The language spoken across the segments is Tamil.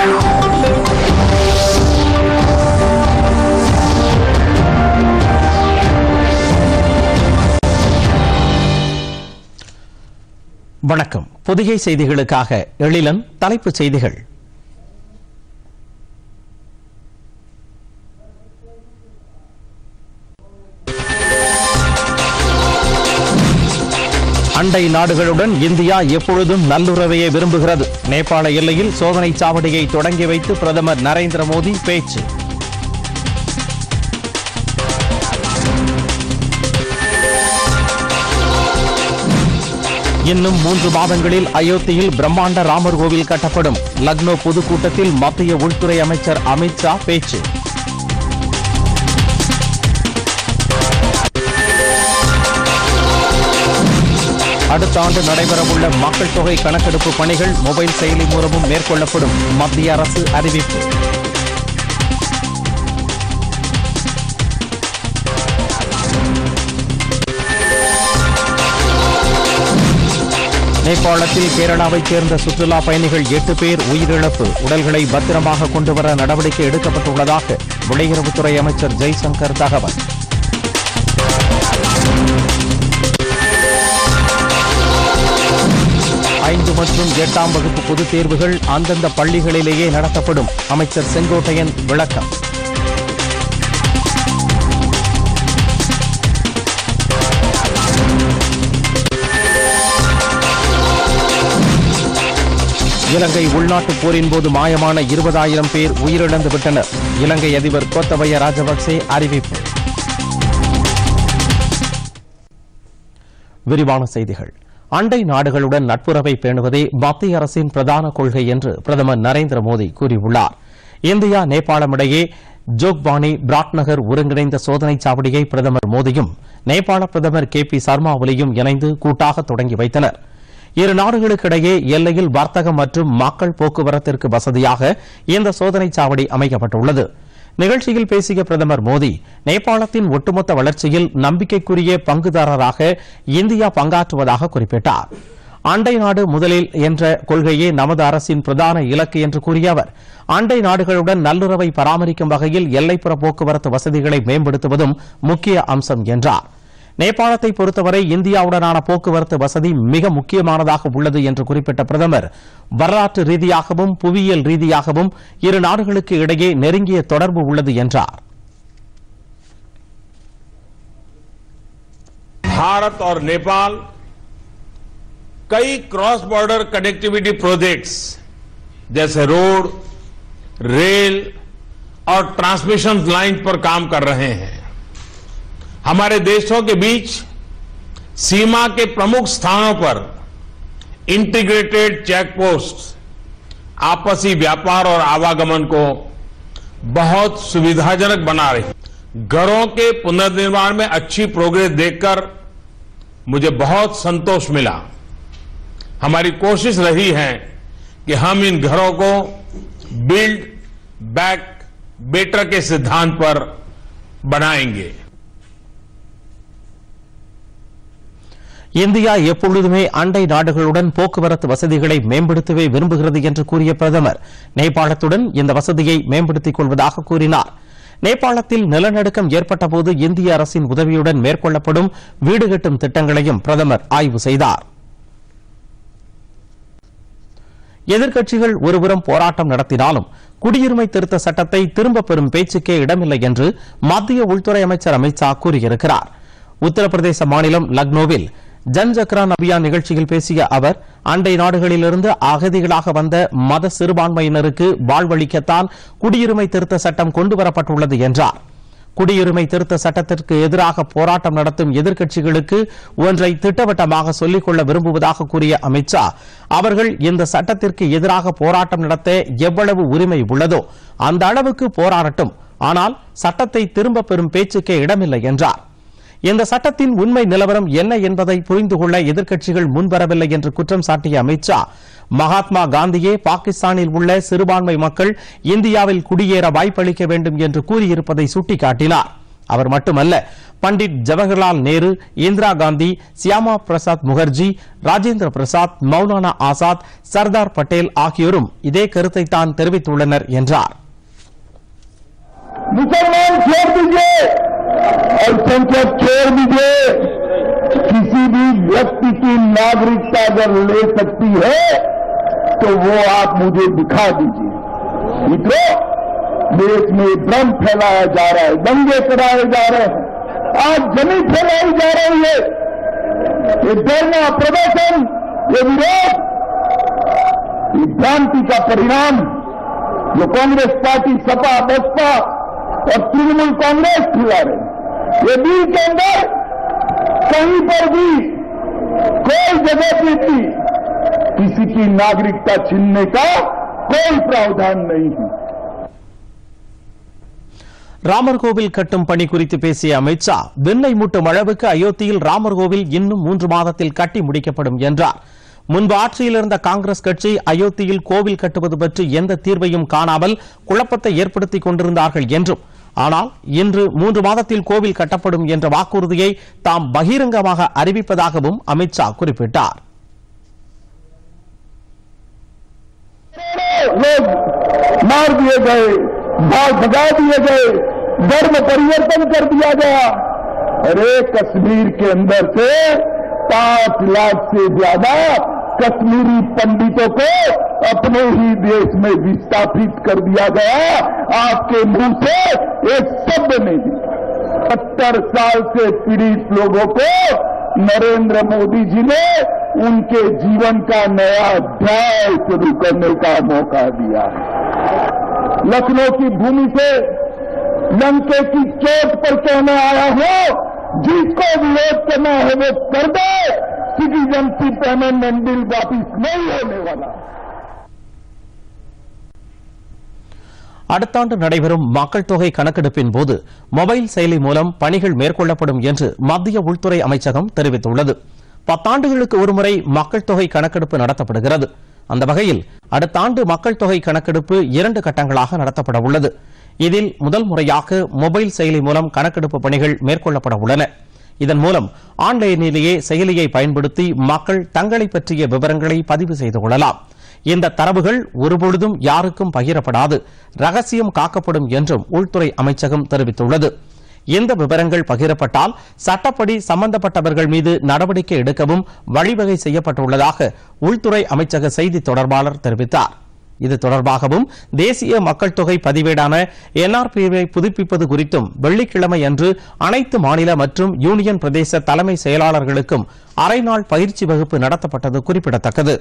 வணக்கம் புதிய செய்திகளுக்காக எழிலன் தலைப்புச் செய்திகள் அண்டை நாடுகளுடன் இந்தியா எப்பொழுதும் நல்லுறவையே விரும்புகிறது நேபாள எல்லையில் சோதனை சாவடியை தொடங்கி வைத்து பிரதமர் நரேந்திர மோடி பேச்சு இன்னும் மூன்று மாதங்களில் அயோத்தியில் பிரம்மாண்ட ராமர் கோவில் கட்டப்படும் லக்னோ பொதுக்கூட்டத்தில் மத்திய உள்துறை அமைச்சர் அமித் ஷா பேச்சு அடுத்த ஆண்டு நடைபெறவுள்ள மக்கள் தொகை கணக்கெடுப்பு பணிகள் மொபைல் செயலி மூலமும் மேற்கொள்ளப்படும் மத்திய அரசு அறிவிப்பு நேபாளத்தில் கேரளாவைச் சேர்ந்த சுற்றுலா பயணிகள் எட்டு பேர் உயிரிழப்பு உடல்களை பத்திரமாக கொண்டுவர நடவடிக்கை எடுக்கப்பட்டுள்ளதாக வெளியுறவுத்துறை அமைச்சர் ஜெய்சங்கர் தகவல் ஐந்து மற்றும் எட்டாம் வகுப்பு பொதுத் தேர்வுகள் அந்தந்த பள்ளிகளிலேயே நடத்தப்படும் அமைச்சர் செங்கோட்டையன் விளக்கம் இலங்கை உள்நாட்டுப் போரின் போது மாயமான இருபதாயிரம் பேர் உயிரிழந்து விட்டனர் இலங்கை அதிபர் கோத்தபய ராஜபக்சே அறிவிப்பு விரிவான செய்திகள் அண்டை நாடுகளுடன் நட்புறவை பேணுவதே மத்திய அரசின் பிரதான கொள்கை என்று பிரதமர் நரேந்திர மோடி கூறியுள்ளார் இந்தியா நேபாளம் இடையே ஜோக்பானி பிராட்நகர் ஒருங்கிணைந்த சோதனைச் சாவடியை பிரதமர் மோடியும் நேபாள பிரதமர் கே பி சர்மா ஒலியும் இணைந்து கூட்டாக தொடங்கி வைத்தனர் இரு நாடுகளுக்கிடையே எல்லையில் வர்த்தகம் மற்றும் மக்கள் போக்குவரத்திற்கு வசதியாக இந்த சோதனைச் சாவடி அமைக்கப்பட்டுள்ளது நிகழ்ச்சியில் பேசிய பிரதமர் மோடி நேபாளத்தின் ஒட்டுமொத்த வளர்ச்சியில் நம்பிக்கைக்குரிய பங்குதாரராக இந்தியா பங்காற்றுவதாக குறிப்பிட்டார் அண்டை நாடு முதலில் என்ற கொள்கையே நமது அரசின் பிரதான இலக்கு என்று கூறிய அவர் அண்டை நாடுகளுடன் நல்லுறவை பராமரிக்கும் வகையில் எல்லைப்புற போக்குவரத்து வசதிகளை மேம்படுத்துவதும் முக்கிய அம்சம் என்றார் நேபாளத்தை பொறுத்தவரை இந்தியாவுடனான போக்குவரத்து வசதி மிக முக்கியமானதாக உள்ளது என்று குறிப்பிட்ட பிரதமர் வரலாற்று ரீதியாகவும் புவியியல் ரீதியாகவும் இரு நாடுகளுக்கு இடையே நெருங்கிய தொடர்பு உள்ளது என்றார் भारत और नेपाल कई क्रॉस बॉर्डर कनेक्टिविटी प्रोजेक्ट्स जैसे रोड रेल और ट्रांसमिशन लाइन पर काम कर रहे हैं हमारे देशों के बीच सीमा के प्रमुख स्थानों पर इंटीग्रेटेड चेक पोस्ट आपसी व्यापार और आवागमन को बहुत सुविधाजनक बना रही घरों के पुनर्निर्माण में अच्छी प्रोग्रेस देखकर मुझे बहुत संतोष मिला हमारी कोशिश रही है कि हम इन घरों को बिल्ड बैक बेटर के सिद्धांत पर बनाएंगे இந்தியா எப்பொழுதுமே அண்டை நாடுகளுடன் போக்குவரத்து வசதிகளை மேம்படுத்தவே விரும்புகிறது என்று கூறிய பிரதமர் நேபாளத்துடன் இந்த வசதியை மேம்படுத்திக் கொள்வதாக கூறினார் நேபாளத்தில் நிலநடுக்கம் ஏற்பட்டபோது இந்திய அரசின் உதவியுடன் மேற்கொள்ளப்படும் வீடு கட்டும் திட்டங்களையும் பிரதமர் ஆய்வு செய்தார் எதிர்க்கட்சிகள் ஒருபுறம் போராட்டம் நடத்தினாலும் குடியுரிமை திருத்த சட்டத்தை திரும்பப் பெறும் பேச்சுக்கே இடமில்லை என்று மத்திய உள்துறை அமைச்சர் அமித் ஷா கூறியிருக்கிறார் உத்தரப்பிரதேச மாநிலம் லக்னோவில் ஜன் ஜக்ரான் அபியான் நிகழ்ச்சியில் பேசிய அவர் அண்டை நாடுகளிலிருந்து அகதிகளாக வந்த மத சிறுபான்மையினருக்கு வாழ்வளிக்கத்தான் குடியுரிமை திருத்த சட்டம் கொண்டுவரப்பட்டுள்ளது என்றார் குடியுரிமை திருத்த சட்டத்திற்கு எதிராக போராட்டம் நடத்தும் எதிர்க்கட்சிகளுக்கு ஒன்றை திட்டவட்டமாக சொல்லிக் கொள்ள விரும்புவதாக கூறிய அமித் ஷா அவர்கள் இந்த சட்டத்திற்கு எதிராக போராட்டம் நடத்த எவ்வளவு உரிமை உள்ளதோ அந்த அளவுக்கு போராடட்டும் ஆனால் சட்டத்தை திரும்பப் பெறும் பேச்சுக்கே இடமில்லை என்றார் இந்த சட்டத்தின் உண்மை நிலவரம் என்ன என்பதை புரிந்து கொள்ள எதிர்க்கட்சிகள் முன்வரவில்லை என்று குற்றம் சாட்டிய அமித் ஷா மகாத்மா காந்தியே பாகிஸ்தானில் உள்ள சிறுபான்மை மக்கள் இந்தியாவில் குடியேற வாய்ப்பளிக்க வேண்டும் என்று கூறியிருப்பதை சுட்டிக்காட்டினார் அவர் மட்டுமல்ல பண்டிட் ஜவஹர்லால் நேரு இந்திரா காந்தி சியாமா பிரசாத் முகர்ஜி ராஜேந்திர பிரசாத் மௌலானா ஆசாத் சர்தார் பட்டேல் ஆகியோரும் இதே கருத்தை தான் தெரிவித்துள்ளனர் என்றார் मुसलमान छोड़ दीजिए अल्पसंख्यक छोड़ दीजिए किसी भी व्यक्ति की नागरिकता अगर ले सकती है तो वो आप मुझे दिखा दीजिए मित्रों देश में भ्रम फैलाया जा रहा है दंगे कराए जा रहे हैं आज जमीन फैलाई जा रही है ये धरना प्रदर्शन ये विरोध ये भ्रांति का परिणाम जो कांग्रेस पार्टी सपा बसपा और तृणमूल कांग्रेस खिला रहे ये बिल के अंदर कहीं पर भी कोई जगह पे भी किसी की नागरिकता छीनने का कोई प्रावधान नहीं है ராமர் கோவில் கட்டும் பணி குறித்து பேசிய அமித் ஷா விண்ணை மூட்டும் அளவுக்கு அயோத்தியில் ராமர் கோவில் இன்னும் மூன்று மாதத்தில் கட்டி முடிக்கப்படும் என்றார் முன்பு ஆட்சியில் இருந்த காங்கிரஸ் கட்சி அயோத்தியில் கோவில் கட்டுவது பற்றி எந்த தீர்வையும் காணாமல் குழப்பத்தை ஏற்படுத்திக் கொண்டிருந்தார்கள் என்றும் ஆனால் இன்று மூன்று மாதத்தில் கோவில் கட்டப்படும் என்ற வாக்குறுதியை தாம் பகிரங்கமாக அறிவிப்பதாகவும் அமித் ஷா குறிப்பிட்டார் लोग मार दिए गए भाग भगा दिए गए धर्म परिवर्तन कर दिया गया अरे कश्मीर के अंदर से पांच लाख से ज्यादा कश्मीरी पंडितों को अपने ही देश में विस्थापित कर दिया गया आपके मुंह से एक शब्द नहीं दिया सत्तर साल से पीड़ित लोगों को नरेंद्र मोदी जी ने उनके जीवन का नया अध्याय शुरू करने का मौका दिया है लखनऊ की भूमि से लंके की चोट पर कहने आया हूं जिसको विरोध करना है वो कर दे सिटीजनशिप अमेंडमेंट बिल वापिस नहीं होने वाला அடுத்த ஆண்டு நடைபெறும் மக்கள் தொகை கணக்கெடுப்பின் போது மொபைல் செயலி மூலம் பணிகள் மேற்கொள்ளப்படும் என்று மத்திய உள்துறை அமைச்சகம் தெரிவித்துள்ளது பத்தாண்டுகளுக்கு ஒருமுறை மக்கள் தொகை கணக்கெடுப்பு நடத்தப்படுகிறது அந்த வகையில் அடுத்த ஆண்டு மக்கள் தொகை கணக்கெடுப்பு இரண்டு கட்டங்களாக நடத்தப்பட உள்ளது இதில் முதல் முறையாக மொபைல் செயலி மூலம் கணக்கெடுப்பு பணிகள் மேற்கொள்ளப்பட உள்ளன இதன் மூலம் ஆன்லைனிலேயே செயலியை பயன்படுத்தி மக்கள் தங்களை பற்றிய விவரங்களை பதிவு செய்து கொள்ளலாம் இந்த தரவுகள் ஒருபொழுதும் யாருக்கும் பகிரப்படாது ரகசியம் காக்கப்படும் என்றும் உள்துறை அமைச்சகம் தெரிவித்துள்ளது இந்த விவரங்கள் பகிரப்பட்டால் சட்டப்படி சம்பந்தப்பட்டவர்கள் மீது நடவடிக்கை எடுக்கவும் வழிவகை செய்யப்பட்டுள்ளதாக உள்துறை அமைச்சக செய்தி தொடர்பாளர் தெரிவித்தார் இது தொடர்பாகவும் தேசிய மக்கள் தொகை பதிவேடான என்ஆர்பியை புதுப்பிப்பது குறித்தும் வெள்ளிக்கிழமை அன்று அனைத்து மாநில மற்றும் யூனியன் பிரதேச தலைமை செயலாளர்களுக்கும் அரைநாள் பயிற்சி வகுப்பு நடத்தப்பட்டது குறிப்பிடத்தக்கது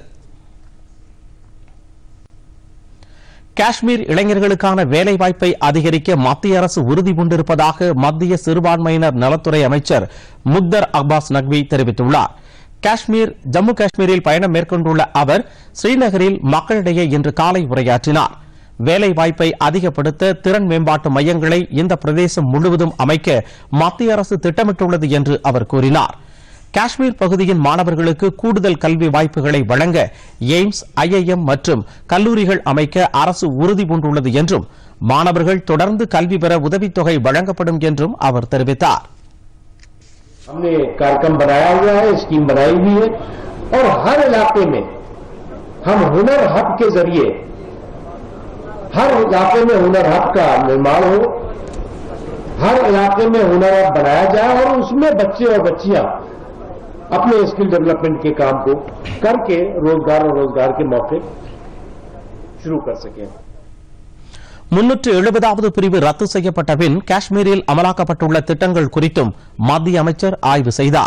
காஷ்மீர் இளைஞர்களுக்கான வேலைவாய்ப்பை அதிகரிக்க மத்திய அரசு உறுதி பூண்டிருப்பதாக மத்திய சிறுபான்மையினர் நலத்துறை அமைச்சர் முக்தர் அப்பாஸ் நக்வி தெரிவித்துள்ளார் காஷ்மீர் ஜம்மு காஷ்மீரில் பயணம் மேற்கொண்டுள்ள அவர் ஸ்ரீநகரில் மக்களிடையே இன்று காலை உரையாற்றினார் வேலைவாய்ப்பை அதிகப்படுத்த திறன் மேம்பாட்டு மையங்களை இந்த பிரதேசம் முழுவதும் அமைக்க மத்திய அரசு திட்டமிட்டுள்ளது என்று அவர் கூறினார் காஷ்மீர் பகுதியின் மாணவர்களுக்கு கூடுதல் கல்வி வாய்ப்புகளை வழங்க எய்ம்ஸ் ஐஐஎம் மற்றும் கல்லூரிகள் அமைக்க அரசு உறுதி பூண்டுள்ளது என்றும் மாணவர்கள் தொடர்ந்து கல்வி பெற உதவித்தொகை வழங்கப்படும் என்றும் அவர் தெரிவித்தார் हमने कार्यक्रम बनाया हुआ है स्कीम बनाई हुई है और हर इलाके में हम हुनर हब के जरिए हर इलाके में हुनर हब का निर्माण हो हर इलाके में हुनर हब बनाया जाए और उसमें बच्चे और बच्चियां अपने स्किल डेवलपमेंट के काम को करके रोजगार और रोजगार के मौके शुरू कर सकें முன்னூற்று எழுபதாவது பிரிவு ரத்து செய்யப்பட்ட பின் காஷ்மீரில் அமலாக்கப்பட்டுள்ள திட்டங்கள் குறித்தும் மத்திய அமைச்சர் ஆய்வு செய்தார்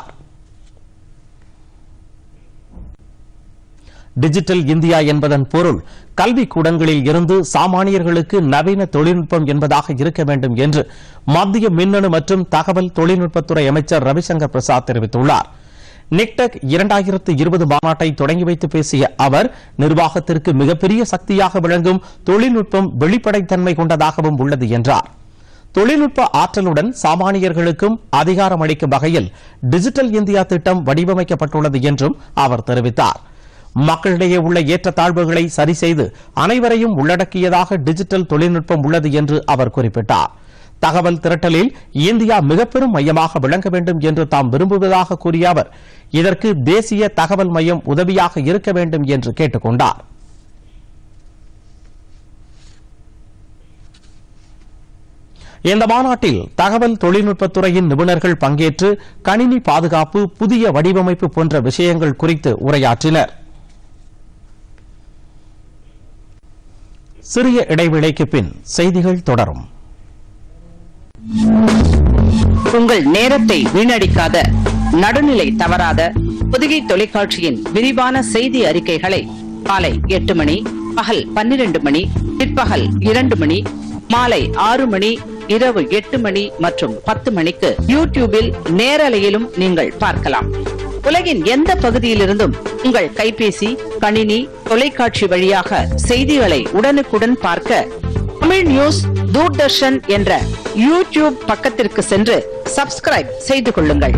டிஜிட்டல் இந்தியா என்பதன் பொருள் கல்விக் கூடங்களில் இருந்து சாமானியர்களுக்கு நவீன தொழில்நுட்பம் என்பதாக இருக்க வேண்டும் என்று மத்திய மின்னணு மற்றும் தகவல் தொழில்நுட்பத்துறை அமைச்சர் ரவிசங்கர் பிரசாத் தெரிவித்துள்ளார் நிக்டெக் இரண்டாயிரத்து இருபது மாநாட்டை தொடங்கி வைத்து பேசிய அவர் நிர்வாகத்திற்கு மிகப்பெரிய சக்தியாக விளங்கும் தொழில்நுட்பம் வெளிப்படைத்தன்மை கொண்டதாகவும் உள்ளது என்றார் தொழில்நுட்ப ஆற்றலுடன் சாமானியர்களுக்கும் அதிகாரம் அளிக்கும் வகையில் டிஜிட்டல் இந்தியா திட்டம் வடிவமைக்கப்பட்டுள்ளது என்றும் அவர் தெரிவித்தார் மக்களிடையே உள்ள ஏற்றத்தாழ்வுகளை சரி செய்து அனைவரையும் உள்ளடக்கியதாக டிஜிட்டல் தொழில்நுட்பம் உள்ளது என்று அவர் குறிப்பிட்டார் தகவல் திரட்டலில் இந்தியா மிகப்பெரும் மையமாக விளங்க வேண்டும் என்று தாம் விரும்புவதாக கூறிய அவர் இதற்கு தேசிய தகவல் மையம் உதவியாக இருக்க வேண்டும் என்று கேட்டுக் கொண்டார் இந்த மாநாட்டில் தகவல் தொழில்நுட்பத்துறையின் நிபுணர்கள் பங்கேற்று கணினி பாதுகாப்பு புதிய வடிவமைப்பு போன்ற விஷயங்கள் குறித்து உரையாற்றினர் சிறிய இடைவேளைக்கு பின் செய்திகள் தொடரும் உங்கள் நேரத்தை வீணடிக்காத நடுநிலை தவறாத புதுகை தொலைக்காட்சியின் விரிவான செய்தி அறிக்கைகளை காலை எட்டு மணி பகல் பன்னிரண்டு மணி பிற்பகல் இரண்டு மணி மாலை ஆறு மணி இரவு எட்டு மணி மற்றும் பத்து மணிக்கு யூடியூபில் நேரலையிலும் நீங்கள் பார்க்கலாம் உலகின் எந்த பகுதியிலிருந்தும் உங்கள் கைபேசி கணினி தொலைக்காட்சி வழியாக செய்திகளை உடனுக்குடன் பார்க்க தமிழ் நியூஸ் தூர்தர்ஷன் என்ற யூடியூப் பக்கத்திற்கு சென்று சப்ஸ்கிரைப் செய்து கொள்ளுங்கள்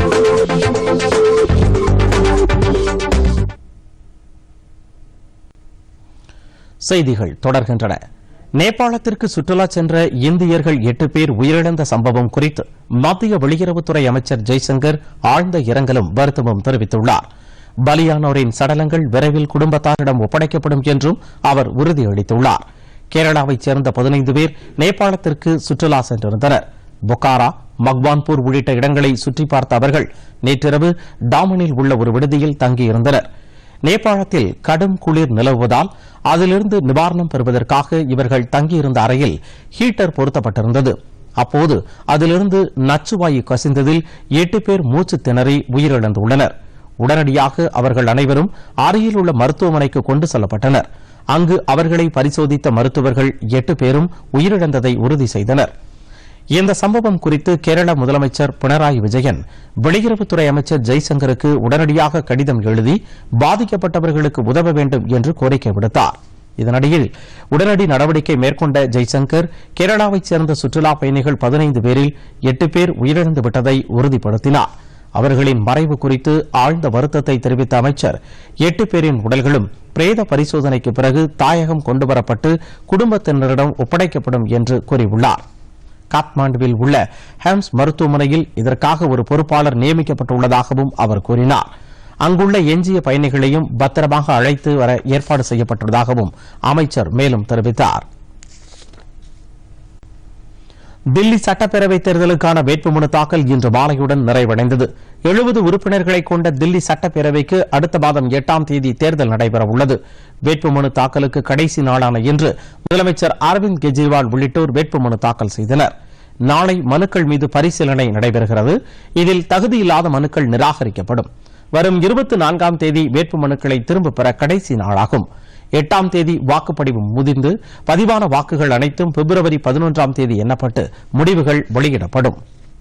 செய்திகள் தொடர்கின்றன நேபாளத்திற்கு சுற்றுலா சென்ற இந்தியர்கள் எட்டு பேர் உயிரிழந்த சம்பவம் குறித்து மத்திய வெளியுறவுத்துறை அமைச்சர் ஜெய்சங்கர் ஆழ்ந்த இரங்கலும் வருத்தமும் தெரிவித்துள்ளார் பலியானோரின் சடலங்கள் விரைவில் குடும்பத்தாரிடம் ஒப்படைக்கப்படும் என்றும் அவர் உறுதியளித்துள்ளார் கேரளாவைச் சேர்ந்த பதினைந்து பேர் நேபாளத்திற்கு சுற்றுலா சென்றிருந்தனர் பொக்காரா மக்வான்பூர் உள்ளிட்ட இடங்களை சுற்றி பார்த்த அவர்கள் நேற்றிரவு டாமனில் உள்ள ஒரு விடுதியில் தங்கியிருந்தனர் நேபாளத்தில் கடும் குளிர் நிலவுவதால் அதிலிருந்து நிவாரணம் பெறுவதற்காக இவர்கள் தங்கியிருந்த அறையில் ஹீட்டர் பொருத்தப்பட்டிருந்தது அப்போது அதிலிருந்து நச்சுவாயு கசிந்ததில் எட்டு பேர் மூச்சு திணறி உயிரிழந்துள்ளனர் உடனடியாக அவர்கள் அனைவரும் அருகில் உள்ள மருத்துவமனைக்கு கொண்டு செல்லப்பட்டனர் அங்கு அவர்களை பரிசோதித்த மருத்துவர்கள் எட்டு பேரும் உயிரிழந்ததை உறுதி செய்தனர் இந்த சம்பவம் குறித்து கேரள முதலமைச்சர் பினராயி விஜயன் வெளியுறவுத்துறை அமைச்சர் ஜெய்சங்கருக்கு உடனடியாக கடிதம் எழுதி பாதிக்கப்பட்டவர்களுக்கு உதவ வேண்டும் என்று கோரிக்கை விடுத்தார் இதனிடையில் உடனடி நடவடிக்கை மேற்கொண்ட ஜெய்சங்கர் கேரளாவைச் சேர்ந்த சுற்றுலாப் பயணிகள் பதினைந்து பேரில் எட்டு பேர் உயிரிழந்து விட்டதை உறுதிப்படுத்தினார் அவர்களின் மறைவு குறித்து ஆழ்ந்த வருத்தத்தை தெரிவித்த அமைச்சர் எட்டு பேரின் உடல்களும் பிரேத பரிசோதனைக்கு பிறகு தாயகம் கொண்டுவரப்பட்டு குடும்பத்தினரிடம் ஒப்படைக்கப்படும் என்று கூறியுள்ளார் காத்மாண்டுவில் உள்ள ஹேம்ஸ் மருத்துவமனையில் இதற்காக ஒரு பொறுப்பாளர் நியமிக்கப்பட்டுள்ளதாகவும் அவர் கூறினார் அங்குள்ள எஞ்சிய பயணிகளையும் பத்திரமாக அழைத்து வர ஏற்பாடு செய்யப்பட்டுள்ளதாகவும் அமைச்சர் மேலும் தெரிவித்தார் தில்லி சட்டப்பேரவைத் தேர்தலுக்கான வேட்புமனு தாக்கல் இன்று மாலையுடன் நிறைவடைந்தது எழுபது உறுப்பினர்களை கொண்ட தில்லி சட்டப்பேரவைக்கு அடுத்த மாதம் எட்டாம் தேதி தேர்தல் நடைபெறவுள்ளது வேட்புமனு தாக்கலுக்கு கடைசி நாளான இன்று முதலமைச்சர் அரவிந்த் கெஜ்ரிவால் உள்ளிட்டோர் வேட்புமனு தாக்கல் செய்தனர் நாளை மனுக்கள் மீது பரிசீலனை நடைபெறுகிறது இதில் தகுதியில்லாத மனுக்கள் நிராகரிக்கப்படும் வரும் இருபத்தி நான்காம் தேதி வேட்புமனுக்களை திரும்பப் பெற கடைசி நாளாகும் எட்டாம் தேதி வாக்குப்பதிவு முதிர்ந்து பதிவான வாக்குகள் அனைத்தும் பிப்ரவரி பதினொன்றாம் தேதி எண்ணப்பட்டு முடிவுகள் வெளியிடப்படும்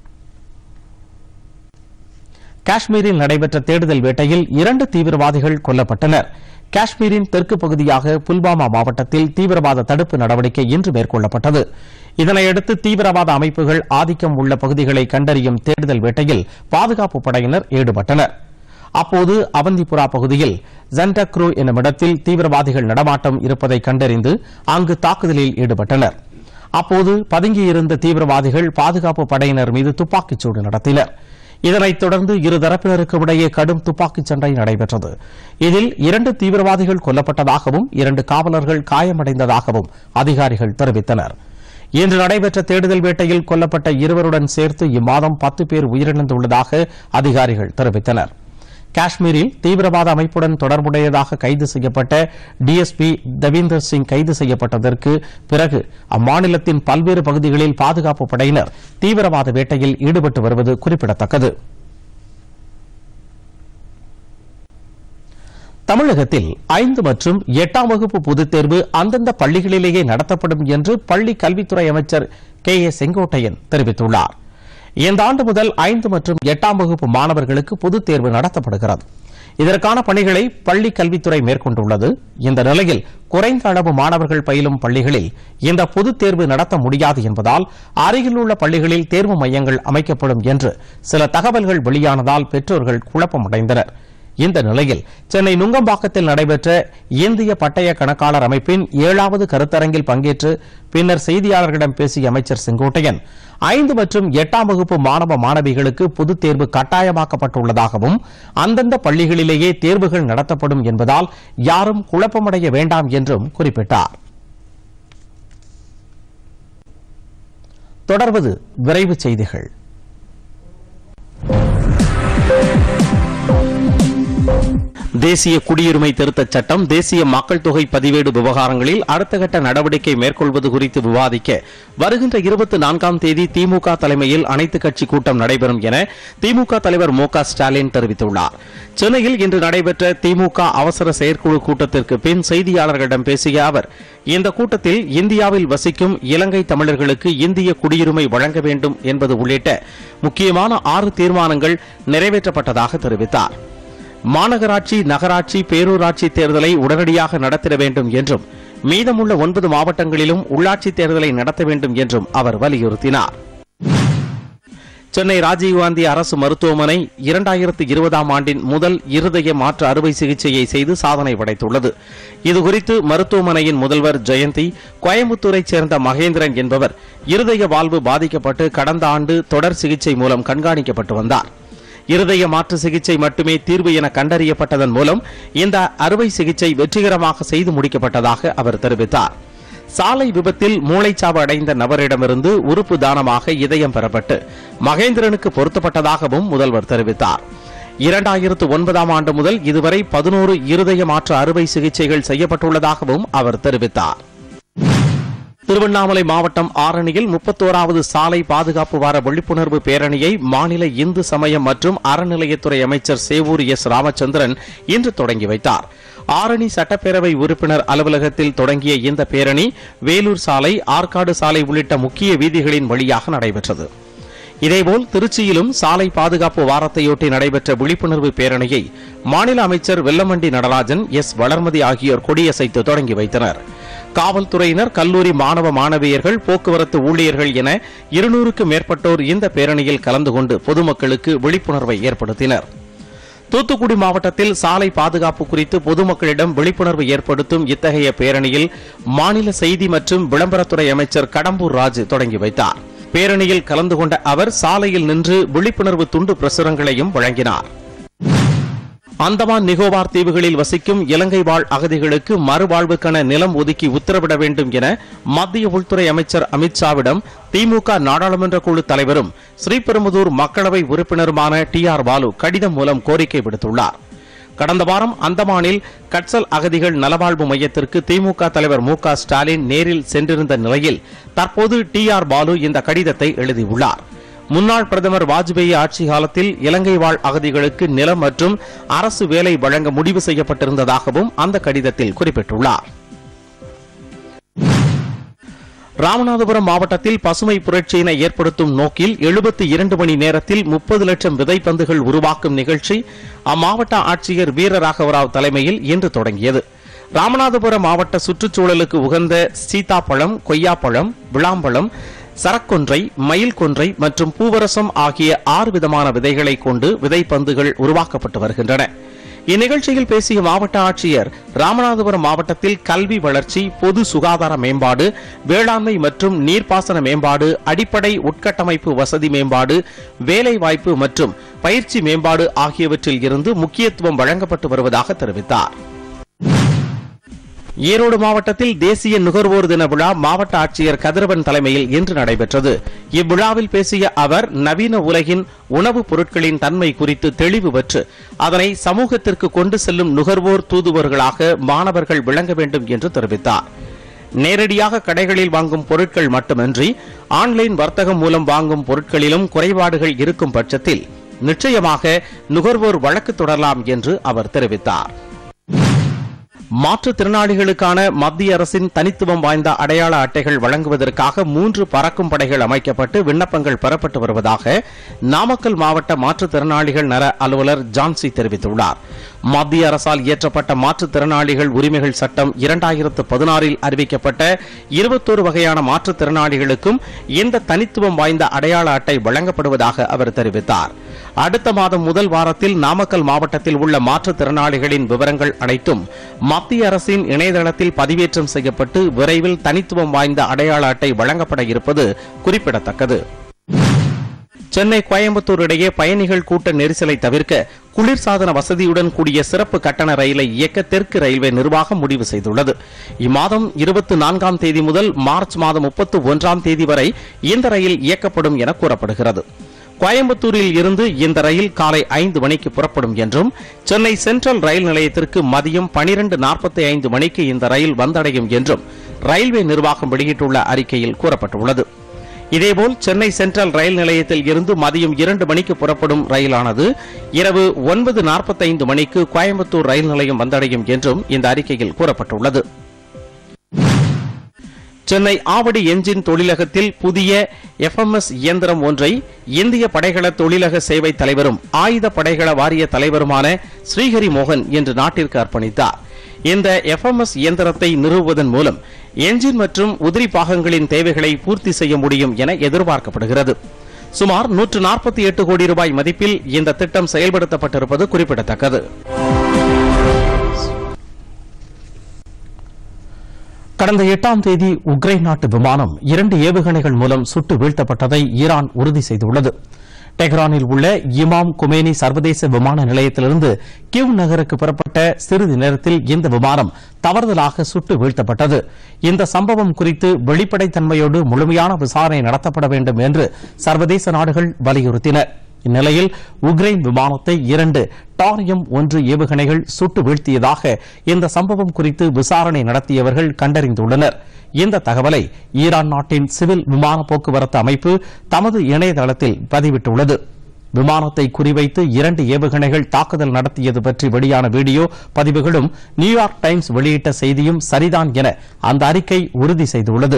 காஷ்மீரில் நடைபெற்ற தேடுதல் வேட்டையில் இரண்டு தீவிரவாதிகள் கொல்லப்பட்டனர் காஷ்மீரின் தெற்கு பகுதியாக புல்வாமா மாவட்டத்தில் தீவிரவாத தடுப்பு நடவடிக்கை இன்று மேற்கொள்ளப்பட்டது இதனையடுத்து தீவிரவாத அமைப்புகள் ஆதிக்கம் உள்ள பகுதிகளை கண்டறியும் தேடுதல் வேட்டையில் பாதுகாப்பு படையினர் ஈடுபட்டனர் அப்போது அவந்திபுரா பகுதியில் ஜண்டக்ரூ என்னும் இடத்தில் தீவிரவாதிகள் நடமாட்டம் இருப்பதை கண்டறிந்து அங்கு தாக்குதலில் ஈடுபட்டனர் அப்போது பதுங்கியிருந்த தீவிரவாதிகள் பாதுகாப்பு படையினர் மீது துப்பாக்கிச் சூடு நடத்தினர் இதனைத் தொடர்ந்து இரு தரப்பினருக்கும் இடையே கடும் துப்பாக்கிச் சண்டை நடைபெற்றது இதில் இரண்டு தீவிரவாதிகள் கொல்லப்பட்டதாகவும் இரண்டு காவலர்கள் காயமடைந்ததாகவும் அதிகாரிகள் தெரிவித்தனர் இன்று நடைபெற்ற தேடுதல் வேட்டையில் கொல்லப்பட்ட இருவருடன் சேர்த்து இம்மாதம் பத்து பேர் உயிரிழந்துள்ளதாக அதிகாரிகள் தெரிவித்தனர் காஷ்மீரில் தீவிரவாத அமைப்புடன் தொடர்புடையதாக கைது செய்யப்பட்ட டிஎஸ்பி தவீந்தர் சிங் கைது செய்யப்பட்டதற்கு பிறகு அம்மாநிலத்தின் பல்வேறு பகுதிகளில் பாதுகாப்பு படையினர் தீவிரவாத வேட்டையில் ஈடுபட்டு வருவது குறிப்பிடத்தக்கது தமிழகத்தில் ஐந்து மற்றும் எட்டாம் வகுப்பு பொதுத் தேர்வு அந்தந்த பள்ளிகளிலேயே நடத்தப்படும் என்று பள்ளி கல்வித்துறை அமைச்சர் கே ஏ செங்கோட்டையன் தெரிவித்துள்ளார் இந்த ஆண்டு முதல் ஐந்து மற்றும் எட்டாம் வகுப்பு மாணவர்களுக்கு பொதுத் தேர்வு நடத்தப்படுகிறது இதற்கான பணிகளை பள்ளி கல்வித்துறை மேற்கொண்டுள்ளது இந்த நிலையில் குறைந்த அளவு மாணவர்கள் பயிலும் பள்ளிகளில் இந்த பொதுத் தேர்வு நடத்த முடியாது என்பதால் அருகில் உள்ள பள்ளிகளில் தேர்வு மையங்கள் அமைக்கப்படும் என்று சில தகவல்கள் வெளியானதால் பெற்றோர்கள் குழப்பமடைந்தனர் இந்த நிலையில் சென்னை நுங்கம்பாக்கத்தில் நடைபெற்ற இந்திய பட்டய கணக்காளர் அமைப்பின் ஏழாவது கருத்தரங்கில் பங்கேற்று பின்னர் செய்தியாளர்களிடம் பேசிய அமைச்சர் செங்கோட்டையன் ஐந்து மற்றும் எட்டாம் வகுப்பு மாணவ மாணவிகளுக்கு பொதுத் தேர்வு கட்டாயமாக்கப்பட்டுள்ளதாகவும் அந்தந்த பள்ளிகளிலேயே தேர்வுகள் நடத்தப்படும் என்பதால் யாரும் குழப்பமடைய வேண்டாம் என்றும் குறிப்பிட்டார் தொடர்வது விரைவுச் செய்திகள் தேசிய குடியுரிமை திருத்தச் சட்டம் தேசிய மக்கள் தொகை பதிவேடு விவகாரங்களில் அடுத்த கட்ட நடவடிக்கை மேற்கொள்வது குறித்து விவாதிக்க வருகின்ற இருபத்தி நான்காம் தேதி திமுக தலைமையில் அனைத்துக் கட்சி கூட்டம் நடைபெறும் என திமுக தலைவர் மு க ஸ்டாலின் தெரிவித்துள்ளார் சென்னையில் இன்று நடைபெற்ற திமுக அவசர செயற்குழு கூட்டத்திற்கு பின் செய்தியாளர்களிடம் பேசிய அவர் இந்த கூட்டத்தில் இந்தியாவில் வசிக்கும் இலங்கை தமிழர்களுக்கு இந்திய குடியுரிமை வழங்க வேண்டும் என்பது உள்ளிட்ட முக்கியமான ஆறு தீர்மானங்கள் நிறைவேற்றப்பட்டதாக தெரிவித்தார் மாநகராட்சி நகராட்சி பேரூராட்சி தேர்தலை உடனடியாக நடத்திட வேண்டும் என்றும் மீதமுள்ள ஒன்பது மாவட்டங்களிலும் உள்ளாட்சி தேர்தலை நடத்த வேண்டும் என்றும் அவர் வலியுறுத்தினார் சென்னை ராஜீவ்காந்தி அரசு மருத்துவமனை இரண்டாயிரத்து இருபதாம் ஆண்டின் முதல் இருதய மாற்று அறுவை சிகிச்சையை செய்து சாதனை படைத்துள்ளது இதுகுறித்து மருத்துவமனையின் முதல்வர் ஜெயந்தி கோயம்புத்தூரைச் சேர்ந்த மகேந்திரன் என்பவர் இருதய வாழ்வு பாதிக்கப்பட்டு கடந்த ஆண்டு தொடர் சிகிச்சை மூலம் கண்காணிக்கப்பட்டு வந்தார் இருதய மாற்று சிகிச்சை மட்டுமே தீர்வு என கண்டறியப்பட்டதன் மூலம் இந்த அறுவை சிகிச்சை வெற்றிகரமாக செய்து முடிக்கப்பட்டதாக அவர் தெரிவித்தார் சாலை விபத்தில் மூளைச்சாவு அடைந்த நபரிடமிருந்து உறுப்பு தானமாக இதயம் பெறப்பட்டு மகேந்திரனுக்கு பொருத்தப்பட்டதாகவும் முதல்வர் தெரிவித்தார் இரண்டாயிரத்து ஒன்பதாம் ஆண்டு முதல் இதுவரை பதினோரு இருதய மாற்று அறுவை சிகிச்சைகள் செய்யப்பட்டுள்ளதாகவும் அவர் தெரிவித்தார் திருவண்ணாமலை மாவட்டம் ஆரணியில் முப்பத்தோராவது சாலை பாதுகாப்பு வார விழிப்புணர்வு பேரணியை மாநில இந்து சமயம் மற்றும் அறநிலையத்துறை அமைச்சர் சேவூர் எஸ் ராமச்சந்திரன் இன்று தொடங்கி வைத்தார் ஆரணி சட்டப்பேரவை உறுப்பினர் அலுவலகத்தில் தொடங்கிய இந்த பேரணி வேலூர் சாலை ஆற்காடு சாலை உள்ளிட்ட முக்கிய வீதிகளின் வழியாக நடைபெற்றது இதேபோல் திருச்சியிலும் சாலை பாதுகாப்பு வாரத்தையொட்டி நடைபெற்ற விழிப்புணர்வு பேரணியை மாநில அமைச்சர் வெல்லமண்டி நடராஜன் எஸ் வளர்மதி ஆகியோர் கொடியசைத்து தொடங்கி வைத்தனர் காவல்துறையினர் கல்லூரி மாணவ மாணவியர்கள் போக்குவரத்து ஊழியர்கள் என இருநூறுக்கும் மேற்பட்டோர் இந்த பேரணியில் கலந்து கொண்டு பொதுமக்களுக்கு விழிப்புணர்வை ஏற்படுத்தினர் தூத்துக்குடி மாவட்டத்தில் சாலை பாதுகாப்பு குறித்து பொதுமக்களிடம் விழிப்புணர்வு ஏற்படுத்தும் இத்தகைய பேரணியில் மாநில செய்தி மற்றும் விளம்பரத்துறை அமைச்சர் கடம்பூர் ராஜு தொடங்கி வைத்தார் பேரணியில் கலந்து கொண்ட அவர் சாலையில் நின்று விழிப்புணர்வு துண்டு பிரசுரங்களையும் வழங்கினார் அந்தமான் நிகோபார் தீவுகளில் வசிக்கும் இலங்கை வாழ் அகதிகளுக்கு மறுவாழ்வுக்கான நிலம் ஒதுக்கி உத்தரவிட வேண்டும் என மத்திய உள்துறை அமைச்சர் அமித்ஷாவிடம் திமுக நாடாளுமன்ற குழு தலைவரும் ஸ்ரீபெரும்புதூர் மக்களவை உறுப்பினருமான டி ஆர் பாலு கடிதம் மூலம் கோரிக்கை விடுத்துள்ளார் கடந்த வாரம் அந்தமானில் கட்சல் அகதிகள் நலவாழ்வு மையத்திற்கு திமுக தலைவர் மு க ஸ்டாலின் நேரில் சென்றிருந்த நிலையில் தற்போது டி ஆர் பாலு இந்த கடிதத்தை எழுதியுள்ளார் முன்னாள் பிரதமர் வாஜ்பேயி ஆட்சி காலத்தில் இலங்கை வாழ் அகதிகளுக்கு நிலம் மற்றும் அரசு வேலை வழங்க முடிவு செய்யப்பட்டிருந்ததாகவும் அந்த கடிதத்தில் குறிப்பிட்டுள்ளார் ராமநாதபுரம் மாவட்டத்தில் பசுமை புரட்சியினை ஏற்படுத்தும் நோக்கில் எழுபத்தி இரண்டு மணி நேரத்தில் முப்பது லட்சம் விதைப்பந்துகள் உருவாக்கும் நிகழ்ச்சி அம்மாவட்ட ஆட்சியர் வீரராகவராவ் தலைமையில் இன்று தொடங்கியது ராமநாதபுரம் மாவட்ட சுற்றுச்சூழலுக்கு உகந்த சீதாப்பழம் கொய்யாப்பழம் விளாம்பழம் சரக்கொன்றை மயில் கொன்றை மற்றும் பூவரசம் ஆகிய ஆறு விதமான விதைகளை கொண்டு விதைப்பந்துகள் உருவாக்கப்பட்டு வருகின்றன இந்நிகழ்ச்சியில் பேசிய மாவட்ட ஆட்சியர் ராமநாதபுரம் மாவட்டத்தில் கல்வி வளர்ச்சி பொது சுகாதார மேம்பாடு வேளாண்மை மற்றும் நீர்ப்பாசன மேம்பாடு அடிப்படை உட்கட்டமைப்பு வசதி மேம்பாடு வேலைவாய்ப்பு மற்றும் பயிற்சி மேம்பாடு ஆகியவற்றில் இருந்து முக்கியத்துவம் வழங்கப்பட்டு வருவதாக தெரிவித்தார் ஈரோடு மாவட்டத்தில் தேசிய நுகர்வோர் தின விழா மாவட்ட ஆட்சியர் கதிரவன் தலைமையில் இன்று நடைபெற்றது இவ்விழாவில் பேசிய அவர் நவீன உலகின் உணவுப் பொருட்களின் தன்மை குறித்து தெளிவு பெற்று அதனை சமூகத்திற்கு கொண்டு செல்லும் நுகர்வோர் தூதுவர்களாக மாணவர்கள் விளங்க வேண்டும் என்று தெரிவித்தார் நேரடியாக கடைகளில் வாங்கும் பொருட்கள் மட்டுமின்றி ஆன்லைன் வர்த்தகம் மூலம் வாங்கும் பொருட்களிலும் குறைபாடுகள் இருக்கும் பட்சத்தில் நிச்சயமாக நுகர்வோர் வழக்கு தொடரலாம் என்று அவர் தெரிவித்தார் மாற்றுத்திறனாளிகளுக்கான மத்திய அரசின் தனித்துவம் வாய்ந்த அடையாள அட்டைகள் வழங்குவதற்காக மூன்று பறக்கும் படைகள் அமைக்கப்பட்டு விண்ணப்பங்கள் பெறப்பட்டு வருவதாக நாமக்கல் மாவட்ட மாற்றுத்திறனாளிகள் நல அலுவலர் ஜான்சி தெரிவித்துள்ளார் மத்திய அரசால் இயற்றப்பட்ட மாற்றுத்திறனாளிகள் உரிமைகள் சட்டம் இரண்டாயிரத்து பதினாறில் அறிவிக்கப்பட்ட இருபத்தோரு வகையான மாற்றுத்திறனாளிகளுக்கும் இந்த தனித்துவம் வாய்ந்த அடையாள அட்டை வழங்கப்படுவதாக அவர் தெரிவித்தார் அடுத்த மாதம் முதல் வாரத்தில் நாமக்கல் மாவட்டத்தில் உள்ள மாற்றுத்திறனாளிகளின் விவரங்கள் அனைத்தும் மத்திய அரசின் இணையதளத்தில் பதிவேற்றம் செய்யப்பட்டு விரைவில் தனித்துவம் வாய்ந்த அடையாள அட்டை வழங்கப்பட இருப்பது குறிப்பிடத்தக்கது சென்னை கோயம்புத்தூர் இடையே பயணிகள் கூட்ட நெரிசலை தவிர்க்க குளிர்சாதன வசதியுடன் கூடிய சிறப்பு கட்டண ரயிலை இயக்க தெற்கு ரயில்வே நிர்வாகம் முடிவு செய்துள்ளது இம்மாதம் இருபத்தி நான்காம் தேதி முதல் மார்ச் மாதம் முப்பத்து ஒன்றாம் தேதி வரை இந்த ரயில் இயக்கப்படும் என கூறப்படுகிறது கோயம்புத்தூரில் இருந்து இந்த ரயில் காலை ஐந்து மணிக்கு புறப்படும் என்றும் சென்னை சென்ட்ரல் ரயில் நிலையத்திற்கு மதியம் பனிரெண்டு நாற்பத்தி ஐந்து மணிக்கு இந்த ரயில் வந்தடையும் என்றும் ரயில்வே நிர்வாகம் வெளியிட்டுள்ள அறிக்கையில் கூறப்பட்டுள்ளது இதேபோல் சென்னை சென்ட்ரல் ரயில் நிலையத்தில் இருந்து மதியம் இரண்டு மணிக்கு புறப்படும் ரயிலானது இரவு ஒன்பது நாற்பத்தைந்து மணிக்கு கோயம்புத்தூர் ரயில் நிலையம் வந்தடையும் என்றும் இந்த அறிக்கையில் கூறப்பட்டுள்ளது சென்னை ஆவடி எஞ்சின் தொழிலகத்தில் புதிய எஃப்எம்எஸ் இயந்திரம் ஒன்றை இந்திய படைகள தொழிலக சேவை தலைவரும் ஆயுத படைகள வாரிய தலைவருமான ஸ்ரீஹரி மோகன் இன்று நாட்டிற்கு அர்ப்பணித்தார் இந்த எஃப்எம்எஸ் இயந்திரத்தை நிறுவுவதன் மூலம் எஞ்சின் மற்றும் உதிரி பாகங்களின் தேவைகளை பூர்த்தி செய்ய முடியும் என எதிர்பார்க்கப்படுகிறது சுமார் நூற்று நாற்பத்தி எட்டு கோடி ரூபாய் மதிப்பில் இந்த திட்டம் செயல்படுத்தப்பட்டிருப்பது குறிப்பிடத்தக்கது கடந்த எட்டாம் தேதி உக்ரைன் நாட்டு விமானம் இரண்டு ஏவுகணைகள் மூலம் சுட்டு வீழ்த்தப்பட்டதை ஈரான் உறுதி செய்துள்ளது டெஹ்ரானில் உள்ள இமாம் குமேனி சர்வதேச விமான நிலையத்திலிருந்து கிவ் நகருக்கு புறப்பட்ட சிறிது நேரத்தில் இந்த விமானம் தவறுதலாக சுட்டு வீழ்த்தப்பட்டது இந்த சம்பவம் குறித்து வெளிப்படைத்தன்மையோடு முழுமையான விசாரணை நடத்தப்பட வேண்டும் என்று சர்வதேச நாடுகள் வலியுறுத்தின இந்நிலையில் உக்ரைன் விமானத்தை இரண்டு டாரியம் ஒன்று ஏவுகணைகள் சுட்டு வீழ்த்தியதாக இந்த சம்பவம் குறித்து விசாரணை நடத்தியவர்கள் கண்டறிந்துள்ளனர் இந்த தகவலை ஈரான் நாட்டின் சிவில் விமான போக்குவரத்து அமைப்பு தமது இணையதளத்தில் பதிவிட்டுள்ளது விமானத்தை குறிவைத்து இரண்டு ஏவுகணைகள் தாக்குதல் நடத்தியது பற்றி வெளியான வீடியோ பதிவுகளும் நியூயார்க் டைம்ஸ் வெளியிட்ட செய்தியும் சரிதான் என அந்த அறிக்கை உறுதி செய்துள்ளது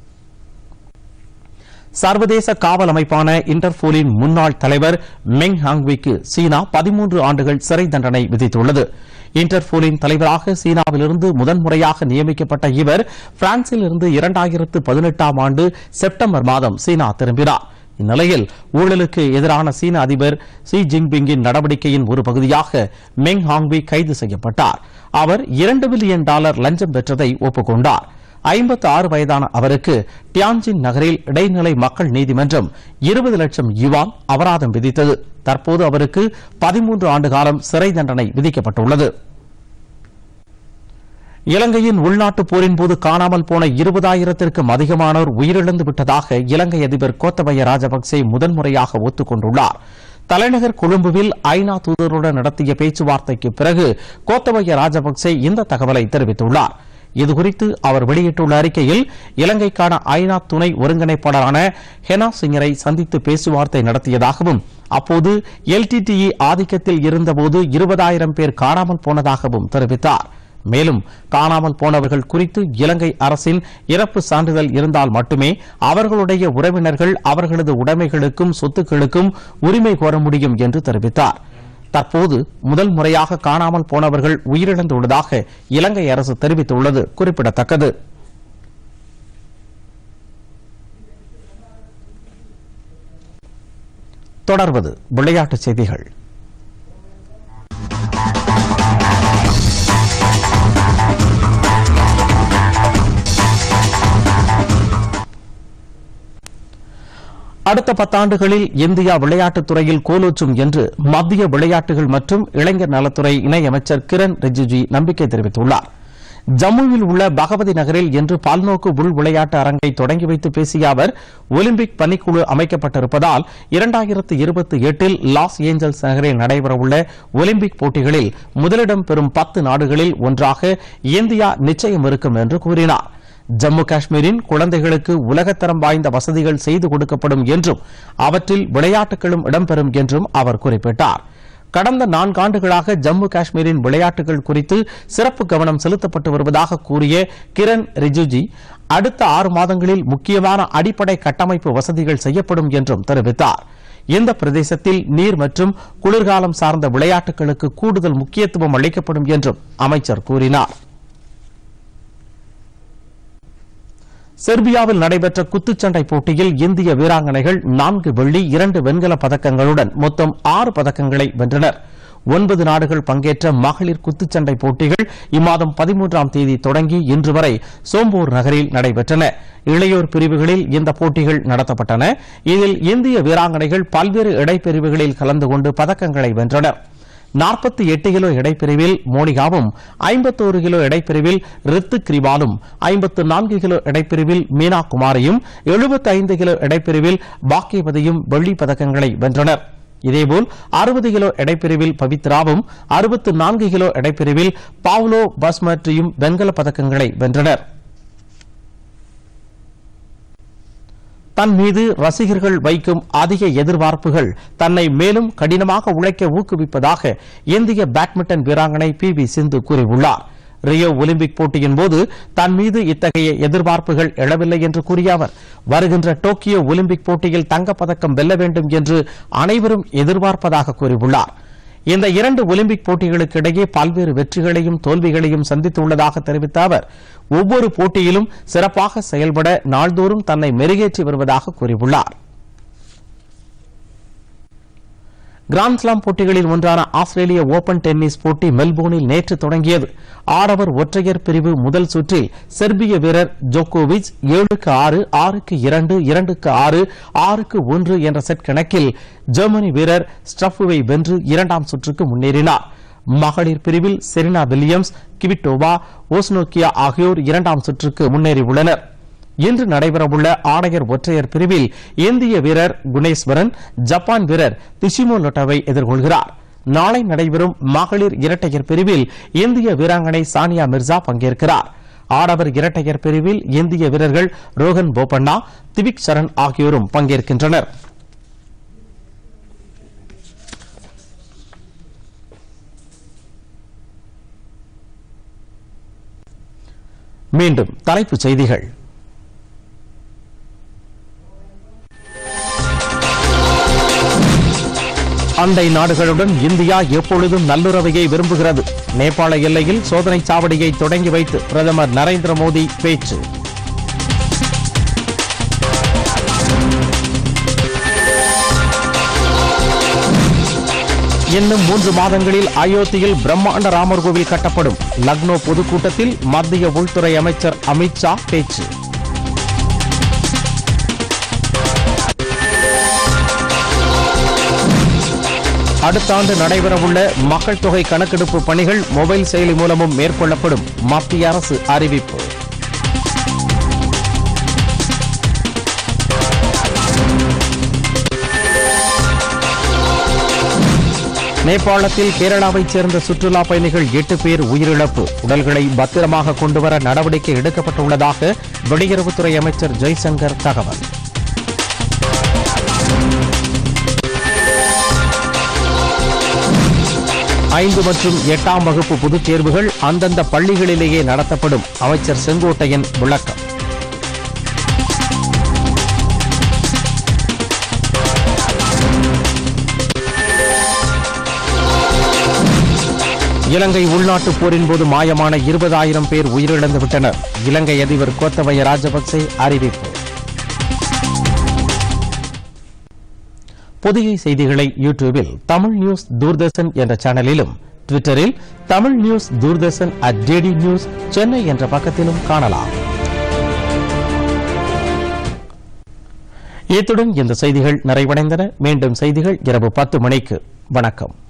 சர்வதேச காவல் அமைப்பான இன்டர்போலின் முன்னாள் தலைவர் மெங் ஹாங்விக்கு சீனா பதிமூன்று ஆண்டுகள் சிறை தண்டனை விதித்துள்ளது இன்டர்போலின் தலைவராக சீனாவிலிருந்து முதன்முறையாக நியமிக்கப்பட்ட இவர் பிரான்சில் இருந்து இரண்டாயிரத்து பதினெட்டாம் ஆண்டு செப்டம்பர் மாதம் சீனா திரும்பினார் இந்நிலையில் ஊழலுக்கு எதிரான சீன அதிபர் ஷி ஜின்பிங்கின் நடவடிக்கையின் ஒரு பகுதியாக மெங் ஹாங்வி கைது செய்யப்பட்டார் அவர் இரண்டு பில்லியன் டாலர் லஞ்சம் பெற்றதை ஒப்புக்கொண்டார் ஐம்பத்து ஆறு வயதான அவருக்கு டியான்ஜின் நகரில் இடைநிலை மக்கள் நீதிமன்றம் இருபது லட்சம் யுவான் அபராதம் விதித்தது தற்போது அவருக்கு பதிமூன்று ஆண்டு காலம் சிறை தண்டனை விதிக்கப்பட்டுள்ளது இலங்கையின் உள்நாட்டு போரின் போது காணாமல் போன இருபதாயிரத்திற்கும் அதிகமானோர் உயிரிழந்து விட்டதாக இலங்கை அதிபர் கோத்தபய ராஜபக்சே முதன்முறையாக ஒத்துக் தலைநகர் கொழும்புவில் ஐநா தூதருடன் நடத்திய பேச்சுவார்த்தைக்கு பிறகு கோத்தபய ராஜபக்சே இந்த தகவலை தெரிவித்துள்ளார் இதுகுறித்து அவர் வெளியிட்டுள்ள அறிக்கையில் இலங்கைக்கான ஐநா துணை ஒருங்கிணைப்பாளரான ஹெனா சிங்கரை சந்தித்து பேச்சுவார்த்தை நடத்தியதாகவும் அப்போது எல்டிடிஇ ஆதிக்கத்தில் இருந்தபோது இருபதாயிரம் பேர் காணாமல் போனதாகவும் தெரிவித்தார் மேலும் காணாமல் போனவர்கள் குறித்து இலங்கை அரசின் இறப்பு சான்றிதழ் இருந்தால் மட்டுமே அவர்களுடைய உறவினர்கள் அவர்களது உடைமைகளுக்கும் சொத்துக்களுக்கும் உரிமை கோர முடியும் என்று தெரிவித்தார் தற்போது முதல் முறையாக காணாமல் போனவர்கள் உயிரிழந்துள்ளதாக இலங்கை அரசு தெரிவித்துள்ளது குறிப்பிடத்தக்கது தொடர்வது விளையாட்டுச் செய்திகள் அடுத்த பத்தாண்டுகளில் இந்தியா விளையாட்டுத் துறையில் கோலோச்சும் என்று மத்திய விளையாட்டுகள் மற்றும் இளைஞர் நலத்துறை இணையமைச்சர் கிரண் ரிஜிஜு நம்பிக்கை தெரிவித்துள்ளார் ஜம்முவில் உள்ள பகவதி நகரில் இன்று பல்நோக்கு உள் விளையாட்டு அரங்கை தொடங்கி வைத்து பேசிய அவர் ஒலிம்பிக் பணிக்குழு அமைக்கப்பட்டிருப்பதால் இரண்டாயிரத்து இருபத்தி எட்டில் லாஸ் ஏஞ்சல்ஸ் நகரில் நடைபெறவுள்ள ஒலிம்பிக் போட்டிகளில் முதலிடம் பெறும் பத்து நாடுகளில் ஒன்றாக இந்தியா நிச்சயம் இருக்கும் என்று கூறினார் ஜம்மு காஷ்மீரின் குழந்தைகளுக்கு உலகத்தரம் வாய்ந்த வசதிகள் செய்து கொடுக்கப்படும் என்றும் அவற்றில் விளையாட்டுகளும் இடம்பெறும் என்றும் அவர் குறிப்பிட்டார் கடந்த நான்காண்டுகளாக ஜம்மு காஷ்மீரின் விளையாட்டுகள் குறித்து சிறப்பு கவனம் செலுத்தப்பட்டு வருவதாக கூறிய கிரண் ரிஜிஜு அடுத்த ஆறு மாதங்களில் முக்கியமான அடிப்படை கட்டமைப்பு வசதிகள் செய்யப்படும் என்றும் தெரிவித்தார் இந்த பிரதேசத்தில் நீர் மற்றும் குளிர்காலம் சார்ந்த விளையாட்டுகளுக்கு கூடுதல் முக்கியத்துவம் அளிக்கப்படும் என்றும் அமைச்சர் கூறினார் செர்பியாவில் நடைபெற்ற குத்துச்சண்டை போட்டியில் இந்திய வீராங்கனைகள் நான்கு வெள்ளி இரண்டு வெண்கலப் பதக்கங்களுடன் மொத்தம் ஆறு பதக்கங்களை வென்றனர் ஒன்பது நாடுகள் பங்கேற்ற மகளிர் குத்துச்சண்டை போட்டிகள் இம்மாதம் பதிமூன்றாம் தேதி தொடங்கி இன்று வரை சோம்பூர் நகரில் நடைபெற்றன இளையோர் பிரிவுகளில் இந்த போட்டிகள் நடத்தப்பட்டன இதில் இந்திய வீராங்கனைகள் பல்வேறு இடைப்பிரிவுகளில் கலந்து கொண்டு பதக்கங்களை வென்றனர் நாற்பத்தி எட்டு கிலோ எடைப்பிரிவில் மோனிகாவும் ஐம்பத்தோரு கிலோ எடைப்பிரிவில் ரித்துக் கிரிவாலும் ஐம்பத்து நான்கு கிலோ எடைப்பிரிவில் மீனா குமாரியும் எழுபத்தி ஐந்து கிலோ எடைப்பிரிவில் பாக்கியவதியும் வெள்ளிப் பதக்கங்களை வென்றனர் இதேபோல் அறுபது கிலோ எடைப்பிரிவில் பவித்ராவும் அறுபத்து நான்கு கிலோ எடைப்பிரிவில் பாவ்லோ பஸ்மட்ரியும் வெண்கலப் பதக்கங்களை வென்றனர் தன் மீது ரசிகர்கள் வைக்கும் அதிக எதிர்பார்ப்புகள் தன்னை மேலும் கடினமாக உழைக்க ஊக்குவிப்பதாக இந்திய பேட்மிண்டன் வீராங்கனை பி வி சிந்து கூறியுள்ளார் ரியோ ஒலிம்பிக் போட்டியின் போது தன் மீது இத்தகைய எதிர்பார்ப்புகள் எழவில்லை என்று கூறிய அவர் வருகின்ற டோக்கியோ ஒலிம்பிக் போட்டியில் தங்கப்பதக்கம் வெல்ல வேண்டும் என்று அனைவரும் எதிர்பார்ப்பதாக கூறியுள்ளார் இந்த இரண்டு ஒலிம்பிக் போட்டிகளுக்கு இடையே பல்வேறு வெற்றிகளையும் தோல்விகளையும் சந்தித்துள்ளதாக தெரிவித்த அவர் ஒவ்வொரு போட்டியிலும் சிறப்பாக செயல்பட நாள்தோறும் தன்னை மெருகேற்றி வருவதாக கூறியுள்ளார் கிராண்ட்ஸ்லாம் போட்டிகளில் ஒன்றான ஆஸ்திரேலிய ஓபன் டென்னிஸ் போட்டி மெல்போர்னில் நேற்று தொடங்கியது ஆடவர் ஒற்றையர் பிரிவு முதல் சுற்றில் செர்பிய வீரர் ஜோகோவிச் ஏழுக்கு ஆறு ஆறுக்கு இரண்டு இரண்டுக்கு ஆறு ஆறுக்கு ஒன்று என்ற செட் கணக்கில் ஜெர்மனி வீரர் ஸ்டஃபுவை வென்று இரண்டாம் சுற்றுக்கு முன்னேறினார் மகளிர் பிரிவில் செரினா வில்லியம்ஸ் கிவிட்டோவா ஓஸ்னோக்கியா ஆகியோர் இரண்டாம் சுற்றுக்கு முன்னேறியுள்ளனர் இன்று நடைபெறவுள்ள ஆணையர் ஒற்றையர் பிரிவில் இந்திய வீரர் குணேஸ்வரன் ஜப்பான் வீரர் திஷிமோ லொட்டவை எதிர்கொள்கிறார் நாளை நடைபெறும் மகளிர் இரட்டையர் பிரிவில் இந்திய வீராங்கனை சானியா மிர்சா பங்கேற்கிறார் ஆடவர் இரட்டையர் பிரிவில் இந்திய வீரர்கள் ரோஹன் போபண்ணா திவிக் சரண் ஆகியோரும் பங்கேற்கின்றனர் மீண்டும் தலைப்புச் செய்திகள் அண்டை நாடுகளுடன் இந்தியா எப்பொழுதும் நல்லுறவையை விரும்புகிறது நேபாள எல்லையில் சோதனைச் சாவடியை தொடங்கி வைத்து பிரதமர் நரேந்திர மோடி பேச்சு இன்னும் மூன்று மாதங்களில் அயோத்தியில் பிரம்மாண்ட ராமர் கோவில் கட்டப்படும் லக்னோ பொதுக்கூட்டத்தில் மத்திய உள்துறை அமைச்சர் அமித் ஷா பேச்சு அடுத்த ஆண்டு நடைபெறவுள்ள மக்கள் தொகை கணக்கெடுப்பு பணிகள் மொபைல் செயலி மூலமும் மேற்கொள்ளப்படும் மத்திய அரசு அறிவிப்பு நேபாளத்தில் கேரளாவைச் சேர்ந்த சுற்றுலா பயணிகள் எட்டு பேர் உயிரிழப்பு உடல்களை பத்திரமாக கொண்டுவர நடவடிக்கை எடுக்கப்பட்டுள்ளதாக வெளியுறவுத்துறை அமைச்சர் ஜெய்சங்கர் தகவல் ஐந்து மற்றும் எட்டாம் வகுப்பு பொதுத் தேர்வுகள் அந்தந்த பள்ளிகளிலேயே நடத்தப்படும் அமைச்சர் செங்கோட்டையன் விளக்கம் இலங்கை உள்நாட்டுப் போரின் போது மாயமான இருபதாயிரம் பேர் உயிரிழந்து விட்டனர் இலங்கை அதிபர் கோத்தபய ராஜபக்சே அறிவிப்பு புதிய செய்திகளை யூடியூபில் தமிழ் நியூஸ் தூர்தர்ஷன் என்ற சேனலிலும் ட்விட்டரில் Tamil news Doordarshan at DD news Chennai என்ற பக்கத்திலும் காணலாம் இத்துடன் இந்த செய்திகள் நிறைவடைந்தன மீண்டும் செய்திகள் இரவு பத்து மணிக்கு வணக்கம்